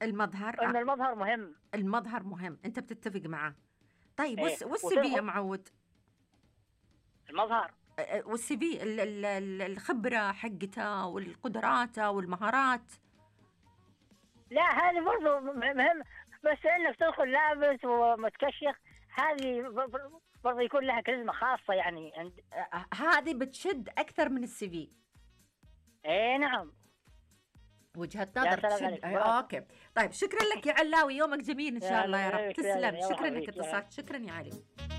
المظهر ان آه، المظهر مهم المظهر مهم انت بتتفق معاه طيب إيه، والس- والسي وت- في يا معود المظهر آه، آه، والسي في ال- ال- ال- الخبره حقته والقدرات والمهارات لا هذه برضه مهم بس انك تدخل لابس ومتكشخ هذه برضه يكون لها كاريزما خاصه يعني عند آه، هذه بتشد اكثر من السي في اي نعم وجهة يا نظر سلام تشد عليك. آه، اوكي طيب شكرا لك يا علاوي يومك جميل ان شاء يا الله يا رب حبيبي، تسلم يا شكرا انك حبيبي، يا اتصلت شكرا يا علي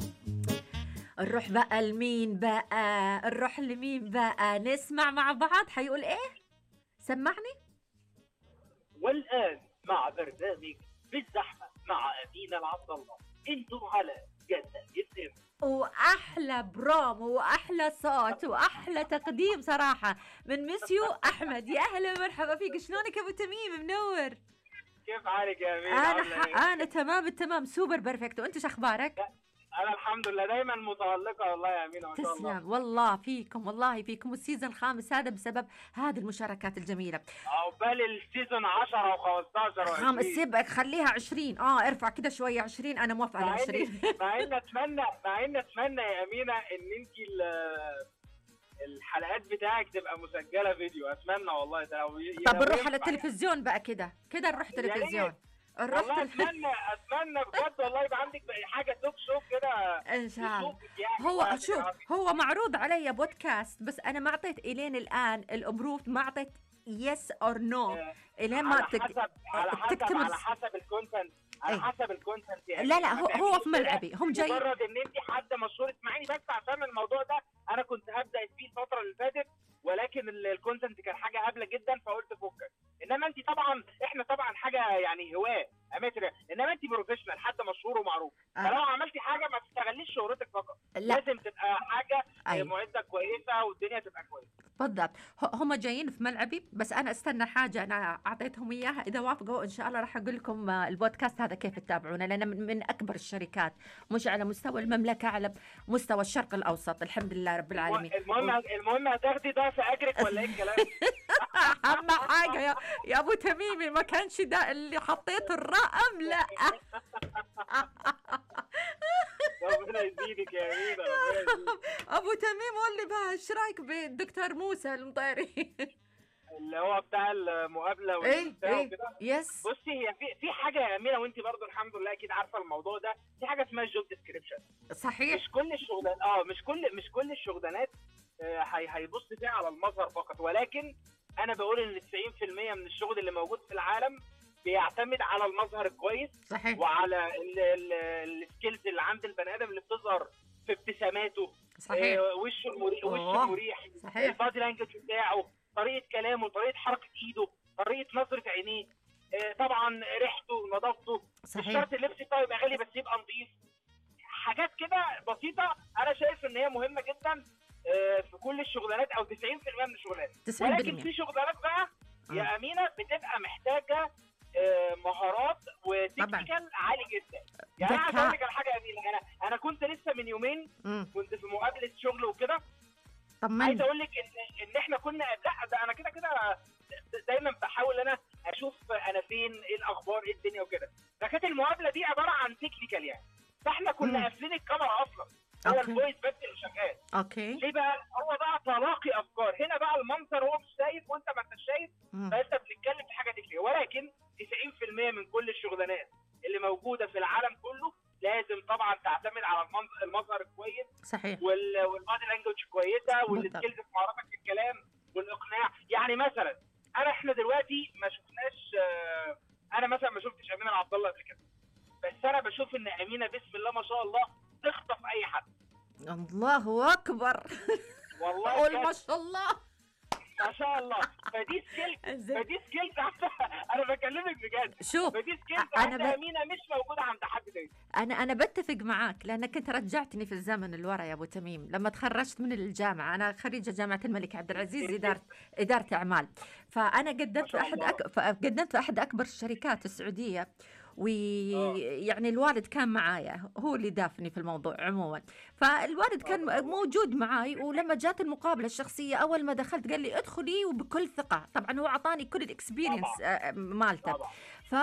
نروح بقى لمين بقى نروح لمين بقى نسمع مع بعض حيقول ايه سمعني والآن مع برنامج بالزحمة مع أمين العبد الله انتم على جدة جدا واحلى برومو واحلى صوت واحلى تقديم صراحه من مسيو احمد يا اهلا ومرحبا فيك شلونك يا ابو تميم منور كيف حالك يا أمين انا عاملة ح... إيه؟ انا تمام التمام سوبر بيرفكت وانت شو اخبارك أنا الحمد لله دايما متألقة والله يا أمين ما شاء الله تسلم والله فيكم والله فيكم والسيزون الخامس هذا بسبب هذه المشاركات الجميلة عقبال السيزون 10 و15 خامس سبعك خليها 20 اه ارفع كده شوية 20 انا موافقة على مع 20 إني مع إني أتمنى مع إني أتمنى يا أمينة إن أنت ال- الحلقات بتاعك تبقى مسجلة فيديو أتمنى والله ده لو ي- طب لو نروح ينفع على التلفزيون بقى كده كده نروح يا ريت. تلفزيون نروح والله تلف... اتمنى اتمنى بجد والله يبقى عندك بقى حاجه توك شو كده ان شاء الله يشوفك يعني هو وهذه شوف العظيم. هو معروض علي بودكاست بس انا ما اعطيت الين الان الابروف ما اعطيت يس اور نو آه، الين ما على تك... حسب على حسب تكتمل- على حسب الكونتنت على أي. حسب الكونتنت يعني لا لا هو ما هو في تعمليش كده ملعبي هم جايين مجرد ان انت حد مشهور اسمعيني بس عشان الموضوع ده انا كنت هبدا فيه الفتره اللي فاتت ولكن ال- الكونتنت كان حاجه قابله جدا فقلت فكك انما انت طبعا احنا طبعا حاجه يعني هواه اماتر انما انت بروفيشنال حد مشهور ومعروف آه. فلو عملتي حاجه ما تستغليش شهرتك فقط لا لازم تبقى حاجه أيوة. معده كويسه والدنيا تبقى كويسه بالضبط ه- هم جايين في ملعبي بس انا استنى حاجه انا اعطيتهم اياها اذا وافقوا ان شاء الله راح اقول لكم آه، البودكاست هذا كيف تتابعونه لانه من, من اكبر الشركات مش على مستوى المملكه على مستوى الشرق الاوسط الحمد لله رب العالمين المهم المهم هتاخدي ضعف اجرك ولا ايه الكلام؟ اهم حاجه يا, يا ابو تميمي ما كانش ده اللي حطيته الرقم لا ربنا يزيدك يا امينه ربنا يزيدك ابو تميم قول لي بقى ايش رايك بالدكتور موسى المطيري اللي هو بتاع المقابله ايه والبتاع ايه وكده يس بصي هي في في حاجه يا امينه وانت برضو الحمد لله اكيد عارفه الموضوع ده في حاجه اسمها جوب ديسكريبشن صحيح مش كل الشغلانات اه مش كل مش كل الشغلانات آه، هي هيبص فيها على المظهر فقط ولكن انا بقول ان 90% من الشغل اللي موجود في العالم بيعتمد على المظهر الكويس صحيح وعلى السكيلز اللي عند البني ادم اللي بتظهر في ابتساماته صحيح آه، وشه المريح وشه أوه. المريح صحيح البادي لانجوج بتاعه طريقه كلامه طريقه حركه ايده طريقه نظره عينيه آه، طبعا ريحته نظافته مش صحيح شرط اللبس بتاعه يبقى غالي بس يبقى نظيف حاجات كده بسيطه انا شايف ان هي مهمه جدا آه، في كل الشغلانات او 90% من الشغلانات 90% ولكن في شغلانات بقى آه. يا امينه بتبقى محتاجه آه، مهارات وتكنيكال عالي جدا يعني انا عايز ذكاء. اقول لك على حاجه يا امينه انا انا كنت لسه من يومين مم. كنت في مقابله شغل وكده عايز طمني اقول لك ان ان احنا كنا لا ده انا كده كده دايما بحاول ان انا اشوف انا فين ايه الاخبار ايه الدنيا وكده فكانت المقابله دي عباره عن تكنيكال يعني فاحنا مم. كنا قافلين الكاميرا اصلا هو أوكي. الفويس بس اللي شغال اوكي ليه بقى هو بقى تلاقي افكار هنا بقى المنظر هو مش شايف وانت ما انتش شايف مم. فانت بتتكلم في حاجه تكنيكال ولكن 90% من كل الشغلانات اللي موجوده في العالم كله لازم طبعا تعتمد على المنظ- المظهر الكويس صحيح وال- والبادي لانجوج كويسه بالضبط. والسكيلز في مهاراتك في الكلام والاقناع يعني مثلا انا احنا دلوقتي ما شفناش آه، انا مثلا ما شفتش امينه عبد الله قبل كده بس انا بشوف ان امينه بسم الله ما شاء الله تخطف اي حد الله اكبر والله قول ما بجد، شاء الله ما شاء الله فدي سكيلز زين. فدي سكيلز انا بكلمك بجد شوف فدي سكيلز أنا عند ب- امينه مش موجوده عند حد تاني انا انا بتفق معاك لانك انت رجعتني في الزمن الورا يا ابو تميم لما تخرجت من الجامعه انا خريجه جامعه الملك عبد العزيز اداره اداره اعمال فانا قدمت في ما شاء احد الله. أك... قدمت في احد اكبر الشركات السعوديه ويعني الوالد كان معايا هو اللي دافني في الموضوع عموما فالوالد كان موجود معاي ولما جات المقابله الشخصيه اول ما دخلت قال لي ادخلي وبكل ثقه طبعا هو اعطاني كل الاكسبيرينس مالته طبعا